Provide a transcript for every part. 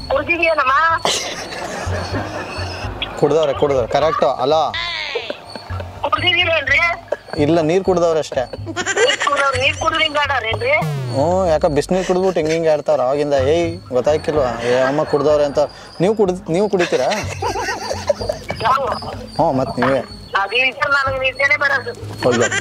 ಕುಡ್ದಿದ್ಯೇನಮ್ಮ ಕುಡ್ದವ್ರೆ ಕುಡ್ದವ್ರೆ correct ಅಲ್ಲ ಕುಡ್ದಿದ್ದೀರೇನ್ರಿ ಇಲ್ಲ ನೀರು ಕುಡ್ದವ್ರೆ ಅಷ್ಟೇ ನೀರ್ ಕುಡ್ದವ್ರು ನೀರ್ ಕುಡ್ದು ಹಿಂಗ್ ಆಡಾರೇನ್ರಿ ಹ್ಞೂ ಯಾಕೆ ಬಿಸಿನೀರು ಕುಡಿದ್ಬಿಟ್ಟು ಹಿಂಗೆ ಹಿಂಗೆ ಆಡ್ತಾವ್ರ ಅವಾಗಿಂದ ಏಯ್ ಗೊತ್ತಾಯ್ಕಿಲ್ವಾ ಏ ಅಮ್ಮ ಕುಡ್ದವ್ರೆ ಅಂತ ನೀವು ಕುಡ್ ನೀವು ಕುಡಿತೀರಾ ನಾವು ಹ್ಞೂ ಮತ್ತು ನೀವೇ ಅದೇ ನನಗೆ ನಿದ್ದೆನೆ ಬರೋದು ಅಯ್ಯಪ್ಪ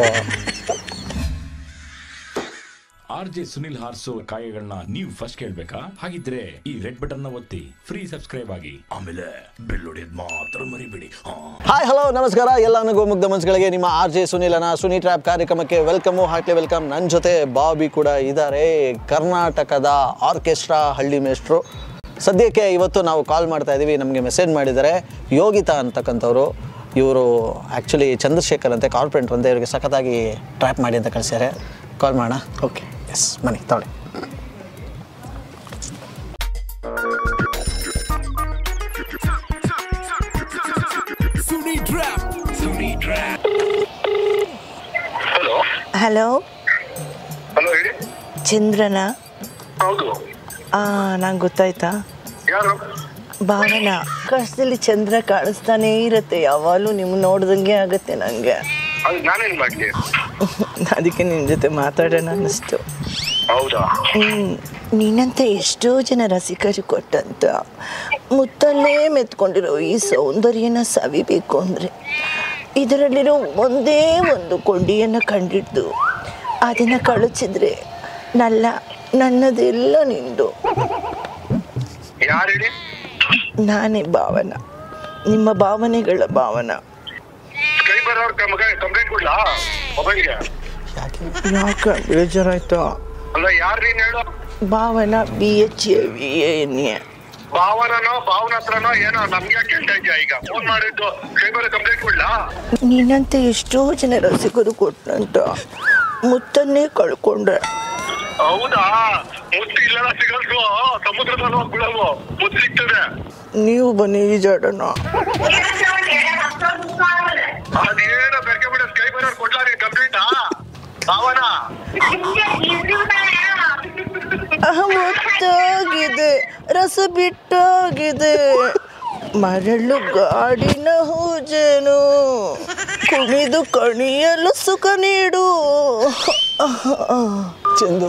ಆರ್ ಜೆ ಸುನಿಲ್ ಹಾರ್ಸೋ ಕಾಯಗಳನ್ನ ನೀವು ಫಸ್ಟ್ ಕೇಳ್ಬೇಕಾ ಹಾಗಿದ್ರೆ ಈ ರೆಡ್ ಬಟನ್ ನ ಒತ್ತಿ ಫ್ರೀ ಸಬ್ಸ್ಕ್ರೈಬ್ ಆಗಿ ಆಮೇಲೆ ಬೆಲ್ ಹೊಡೆಯೋದ್ ಮಾತ್ರ ಮರಿಬೇಡಿ ಹಾ ಹಾಯ್ ಹಲೋ ನಮಸ್ಕಾರ ಎಲ್ಲ ಮುಗ್ಧ ಮನ್ಸುಗಳಿಗೆ ನಿಮ್ಮ ಆರ್ ಜೆ ಸುನಿಲನ ಸುನಿ ಟ್ರ್ಯಾಪ್ ಕಾರ್ಯಕ್ರಮಕ್ಕೆ ವೆಲ್ಕಮು ಹಾರ್ಟ್ಲಿ ವೆಲ್ಕಮ್ ನನ್ನ ಜೊತೆ ಬಾಬಿ ಕೂಡ ಇದ್ದಾರೆ ಕರ್ನಾಟಕದ ಆರ್ಕೆಸ್ಟ್ರಾ ಹಳ್ಳಿ ಮೇಷ್ಟ್ರು ಸದ್ಯಕ್ಕೆ ಇವತ್ತು ನಾವು ಕಾಲ್ ಮಾಡ್ತಾ ಇದ್ದೀವಿ ನಮಗೆ ಮೆಸೇಜ್ ಮಾಡಿದ್ದಾರೆ ಯೋಗಿತಾ ಅಂತಕ್ಕಂಥವ್ರು ಇವರು ಆ್ಯಕ್ಚುಲಿ ಚಂದ್ರಶೇಖರ್ ಅಂತೆ ಕಾರ್ಪೊರೇಟರ್ ಅಂತ ಇವರಿಗೆ ಸಖತ್ತಾಗಿ ಟ್ರ್ಯಾಪ್ ಮಾಡಿ ಅಂತ ಕಳಿಸ್ಯಾರೆ ಕಾಲ್ ಮಾಡೋಣ ಓಕೆ ಎಸ್ ಮನಿ ತಗೊಳ್ಳಿ ಹಲೋ ಹಲೋ ಹಲೋ ಹೇಳಿ ಚಂದ್ರನ ಹೌದು ನಂಗೆ ಗೊತ್ತಾಯ್ತಾ ಯಾರು ಭಾವನ ಆಕಾಶದಲ್ಲಿ ಚಂದ್ರ ಕಾಣಿಸ್ತಾನೇ ಇರುತ್ತೆ ಯಾವಾಗಲೂ ನಿಮ್ಮ ನೋಡ್ದಂಗೆ ಆಗುತ್ತೆ ನನಗೆ ಅದು ನಾನೇನ್ ಮಾಡ್ಲಿ ಅದಕ್ಕೆ ನಿನ್ನ ಜೊತೆ ಮಾತಾಡೋಣ ಅನ್ನಿಸ್ತು ಹೌದಾ ಹ್ಮ್. ನೀನಂತ ಎಷ್ಟೋ ಜನ ರಸಿಕರು ಕೊಟ್ಟಂತ ಮುತ್ತಲ್ಲೇ ಮೆತ್ಕೊಂಡಿರೋ ಈ ಸೌಂದರ್ಯನ ಸವಿಬೇಕು ಅಂದರೆ ಇದರಲ್ಲಿರೋ ಒಂದೇ ಒಂದು ಕೊಂಡಿಯನ್ನು ಕಂಡಿಡ್ದು ಅದನ್ನು ಕಳಚಿದ್ರೆ ನಲ್ಲ ನನ್ನದೆಲ್ಲ ನಿಂದು ಯಾರು ಹೇಳಿ ನಾನೇ ಭಾವನ ನಿಮ್ಮ ಭಾವನೆಗಳ ಭಾವನ ಸ್ಕೈಬರ್ ಅವ್ರ ಕಂಪ್ಲೇಂಟ್ ಕೊಡ್ಲಾ ಮೊಬೈಲ್ಗೆ ಯಾಕೆ ಬೇಜಾರಾಯ್ತು ಅಲ್ಲ ಯಾರು ನೀನ್ ಹೇಳು Bhavana B H A V N A ಭಾವನನೋ ಭಾವನ ಹತ್ರನೋ ಏನೋ ನಮ್ಗೆ ಕೇಳ್ತಾ ಇದೆಯಾ ಈಗ ಫೋನ್ ಮಾಡಿದ್ದು ಸ್ಕೈಬರ್ ಕಂಪ್ಲೇಂಟ್ ಕೊಡ್ಲಾ ನೀನಂತೆ ಎಷ್ಟೋ ಜನ ರಸಿಕರು ಕೊಟ್ಟಂತ ಮುತ್ತನ್ನೇ ಕಳ್ಕೊಂಡ್ರೆ ಹೌದಾ ಮುತ್ತು ಇಲ್ಲೆಲ್ಲ ಸಿಗಲ್ದು ಸಮುದ್ರದಲ್ಲಿ ಹೋಗಿ ಬಿಡಲ್ವು ಮುತ್ತು ಸಿಗ್ತದೆ ನೀವು ಬನ್ನಿ ಈಜಾಡೋಣ ಅದೇನೋ ಬೆರ್ಕೆ ಬಿಡ ಸ್ಕೈಬರ್ ಅವ್ರು ಕೊಡ್ಲಾ ನೀನ್ ಕಂಪ್ಲೇಂಟಾ ಭಾವನ ಮುತ್ತಾಗಿದೆ ರಸ ಬಿಟ್ಟಾಗಿದೆ ಮರಳು ಗಾಡಿನ ಹೂಜೇನು ಕುಣಿದು ಕಣಿಯಲು ಸುಖ ನೀಡು ಚಂದು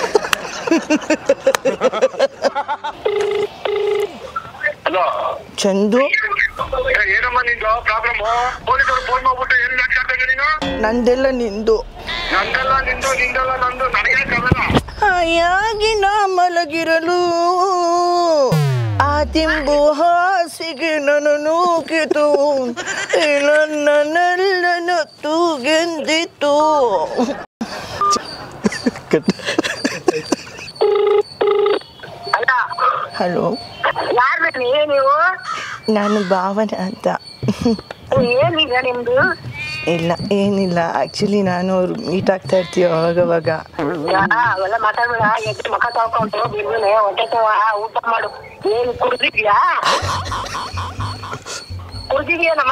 ಹಲೋ ಚಂದು ಏನಮ್ಮ ನಿಂದು ಪ್ರಾಬ್ಲಮ್ ಪೊಲೀಸರು ಫೋನ್ ಮಾಡ್ಬಿಟ್ಟು ಏನ್ ಮಾತಾಡ್ತಾ ನೀನು ನಂದೆಲ್ಲ ನಿಂದು ನಂದಲ್ಲ ನಿಂದು ನಿಂದಲ್ಲ ನಂದು ನನಗೆ ಕವಲ ಹಾಯಾಗಿ ನಾ ಮಲಗಿರಲು ಆ ತಿಂಬು ಹಾಸಿಗೆ ನನ್ನ ನೂಕಿತು ನನ್ನೆಲ್ಲ ತೂಗೆಂದಿತು ಅಲ್ಲ ಹಲೋ ಯಾರು ನೀ ನೀವು ನಾನು ಭಾವನ ಅಂತ ಏನೀಗ ನಿಮ್ದು ಇಲ್ಲ ಏನಿಲ್ಲ ಆ್ಯಕ್ಚುಲಿ ನಾನು ಅವ್ರು ಮೀಟ್ ಆಗ್ತಾ ಇರ್ತೀವಿ ಅವಾಗವಾಗ ಯಾ, ಅವೆಲ್ಲ ಮಾತಾಡ್ಬೇಡ ಎದ್ದು ಮಕ್ಕ ತಗೊಂಡು ಬಿರ್ಬಿನೆ ಹೊಟ್ಟೆ ತವ ಊಟ ಮಾಡು ಏನ್ ಕುಡ್ದಿದ್ಯಾ ಕುಡ್ದಿದ್ಯೇನಮ್ಮ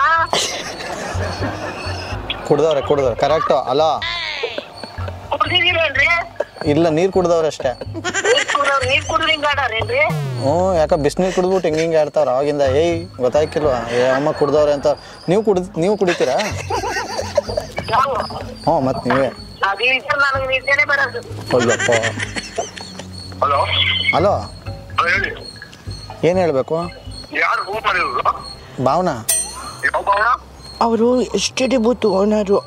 ಕುಡ್ದವ್ರೆ ಕುಡ್ದವ್ರೆ ಕರೆಕ್ಟು ಅಲ್ಲ ಕುಡ್ದಿದ್ದೀರೇನ್ರಿ ಇಲ್ಲ ನೀರು ಕುಡ್ದವ್ರೆ ಅಷ್ಟೇ ನೀರ್ ಕುಡ್ದವ್ರು ನೀರ್ ಕುಡ್ದು ಹಿಂಗ್ ಆಡಾರೇನ್ರಿ ಹ್ಞೂ ಯಾಕೆ ಬಿಸಿನೀರು ಕುಡಿದ್ಬಿಟ್ಟು ಹಿಂಗೆ ಹಿಂಗೆ ಆಡ್ತಾವ್ರ ಅವಾಗಿಂದ ಏಯ್ ಗೊತ್ತಾಯ್ಕಿಲ್ವಾ ಏ ಅಮ್ಮ ಕುಡ್ದವ್ರೆ ಅಂತ ನೀವು ಕುಡ್ ನೀವು ಕುಡಿತೀರಾ ನಾವು ಹ್ಞೂ ಮತ್ತು ನೀವೇ ಅದೇ ನನಗೆ ನಿದ್ದೆನೆ ಬರೋದು ಅಯ್ಯಪ್ಪ ಹಲೋ ಹಲೋ ಹೇಳಿ ಏನು ಹೇಳಬೇಕು ಯಾರು ಫೋನ್ ಮಾಡಿದ್ರು ಭಾವನಾ ಯಾವ ಭಾವನ ಅವರು S T D booth owner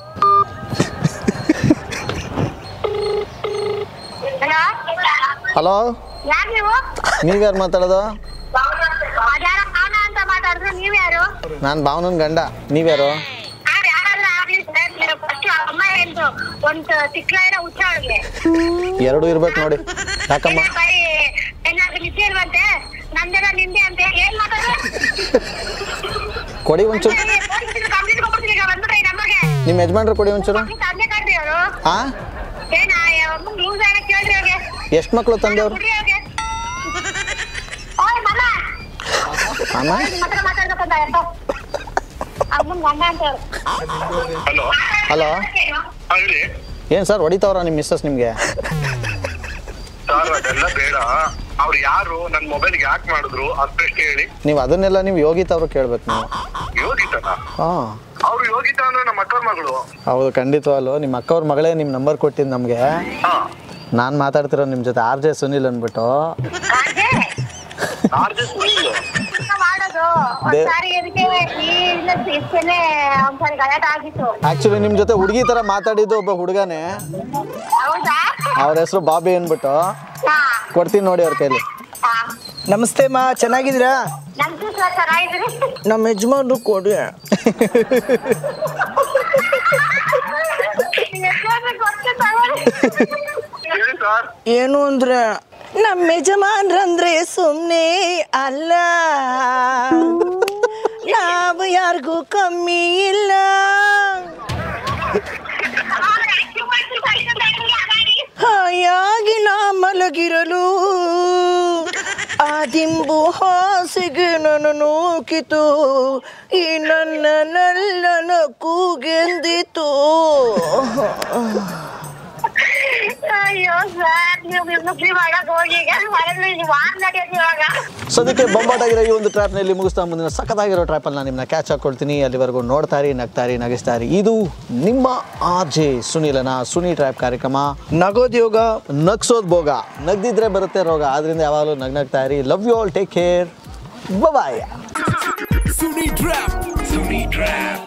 hello ಯಾರು ನೀವು ನೀವ್ಯಾರು ಮಾತಾಡೋದು ಅದ್ಯಾರೋ ಕಾಣ ಅಂತ ಮಾತಾಡಿದ್ರೆ ನೀವ್ ಯಾರು ನಾನು ಭಾವನನ ಗಂಡ ನೀವ್ಯಾರು ಯಾರು ಯಾರಾದ್ರೂ ಆಗ್ಲಿ ಸರ್ ಫಸ್ಟ್ ಅಮ್ಮ ಎಂದು ಒಂದು ತಿಕ್ಲಾಯಿರ ಹುಚ್ಚ ಅವ್ರಿಗೆ ಎರಡೂ ಇರ್ಬೇಕು ನೋಡಿ ಯಾಕಮ್ಮ ಬರೀ ಏನಾದ್ರು ನಿದ್ದೆ ಇಲ್ವಂತೆ ನಂದೆಲ್ಲ ನಿಂದೆ ಅಂತ ಏನ್ ಮಾತಾಡ್ರೆ ಕೊಡಿ ಒಂಚೂರು ಕಂಪ್ಲೀಟ್ ಕೊಡ್ಬಿಡ್ತೀನಿ ಈಗ ಬಂದ್ಬಿಟ್ರೆ ಈ ನಂಬರ್ಗೆ ನಿಮ್ಮ ಯಜಮಾನ್ರು ಕೊಡಿ ಒಂಚೂರು ತಂದೆ ಕಡ್ರಿ ಅವರು ಆ ಏನ ನ್ಯೂಸ್ ಏನೋ ಕೇಳ್ರಿ ಅವ್ರಿಗೆ ಎಷ್ಟು ಮಕ್ಕಳು ತಂದೆಯವರು ಬಿಡ್ರಿ ಅವ್ರಿಗೆ ಓಯ್ ಮಗ ಅಮ್ಮ ನಿಮ್ಮ ಹತ್ರ ಮಾತಾಡ್ಬೇಕಂತ ಎಂತ ಅಮ್ಮನ್ ಗಂಡ ಅಂತ ಹೇಳು ಹಲೋ ಹಲೋ ಹೇಳಿ ಏನು ಸರ್ ಹೊಡಿತಾವ್ರ ನಿಮ್ಮ ಮಿಸ್ಸಸ್ ನಿಮಗೆ ಸರ್ ಅದೆಲ್ಲ ಬೇಡ ಅವ್ರು ಯಾರು ನನ್ ಮೊಬೈಲ್ಗೆ ಯಾಕೆ ಮಾಡಿದ್ರು ಅದ್ ಪ್ರಶ್ನೆ ಹೇಳಿ ನೀವು ಅದನ್ನೆಲ್ಲ ನೀವು ಯೋಗಿತ್ ಅವ್ರು ಕೇಳ್ಬೇಕು ನೀವು ಯೋಗಿತನ ಹಾಂ ಅವ್ರು ಯೋಗಿತ ಅಂದ್ರೆ ನಮ್ಮ ಅಕ್ಕವ್ರ ಮಗಳು ಹೌದು ಖಂಡಿತವಾಗ್ಲು ನಿಮ್ಮ ಅಕ್ಕವ್ರ ಮಗಳೇ ನಿಮ್ಮ ನಂಬರ್ ಕೊಟ್ಟಿದ್ದು ನಮಗೆ ಹಾ ನಾನು ಮಾತಾಡ್ತಿರೋ ನಿಮ್ಮ ಜೊತೆ ಆರ್ ಜೆ ಸುನಿಲ್ ಅಂದ್ಬಿಟ್ಟು ಆರ್ಜೆ ಸುನಿಲ್ ಮಾಡೋದು ಒಂದ್ಸಾರಿ ಎದಕ್ಕೆ ಈ ಇಷ್ಟೇನೆ ಒಂದ್ಸಾರಿ ಗಲಾಟೆ ಆಗಿತ್ತು ಆ್ಯಕ್ಚುಲಿ ನಿಮ್ಮ ಜೊತೆ ಹುಡುಗಿ ಥರ ಮಾತಾಡಿದ್ದು ಒಬ್ಬ ಹುಡುಗನೇ ಹೌದಾ ಅವ್ರ ಹೆಸರು ಬಾಬಿ ಅಂದ್ಬಿಟ್ಟು ಹಾ ಕೊಡ್ತೀನಿ ನೋಡಿ ಅವ್ರ ಕೈಲಿ ಹಾ ನಮಸ್ತೆ ಮಾ ಚೆನ್ನಾಗಿದ್ದೀರಾ ನಮ್ದು ಸಹ ಚೆನ್ನಾಗಿದ್ರಿ ನಮ್ಮ ಯಜಮಾನ್ರು ಕೊಡಿ ಎಷ್ಟಾದ್ರೂ ಗೊತ್ತು ತಗೊಳ್ಳಿ. ಹೇಳಿ ಸರ್ ಏನು ಅಂದ್ರೆ ನಮ್ಮ ಯಜಮಾನ್ರಂದ್ರೆ ಸುಮ್ಮನೆ ಅಲ್ಲ ನಾವು ಯಾರಿಗೂ ಕಮ್ಮಿ ಇಲ್ಲ ಹಾಯಾಗಿ ನಾ ಮಲಗಿರಲು ಆ ದಿಂಬು ಹಾಸಿಗೆ ನನ್ನ ನೂಕಿತು ಈ ನನ್ನ ನಲ್ಲನ ಕೂಗೆಂದಿತು ಅಯ್ಯೋ ಸರ್ ನೀವು ಮುಸ್ಲಿ ಮಾಡಕ್ ಹೋಗಿ ಈಗ ಮನೇಲಿ ನೀವು ವಾರ ನಡೆಯೋದು ಇವಾಗ ಸದ್ಯಕ್ಕೆ ಬೊಂಬಾಟಾಗಿರೋ ಈ ಒಂದು ಟ್ರ್ಯಾಪ್ನಲ್ಲಿ ಮುಗಿಸ್ತಾ ಮುಂದಿನ ಸಖತ್ತಾಗಿರೋ ಟ್ರ್ಯಾಪಲ್ಲಿ ನಾನು ನಿಮ್ಮನ್ನ ಕ್ಯಾಚ್ ಹಾಕೊಳ್ತೀನಿ ಅಲ್ಲಿವರೆಗೂ ನೋಡ್ತಾರಿ ನಗ್ತಾರಿ ನಗಿಸ್ತಾರಿ ಇದು ನಿಮ್ಮ ಆರ್ ಜೆ ಸುನೀಲನ ಸುನಿ ಟ್ರ್ಯಾಪ್ ಕಾರ್ಯಕ್ರಮ ನಗೋದ್ಯೋಗ ನಗ್ಸೋದ್ ಭೋಗ ನಗ್ದಿದ್ರೆ ಬರುತ್ತೆ ರೋಗ ಆದ್ರಿಂದ ಯಾವಾಗಲೂ ನಗ್ ನಗ್ತಾ ಇರಿ love you all take care bye Suni trap Suni trap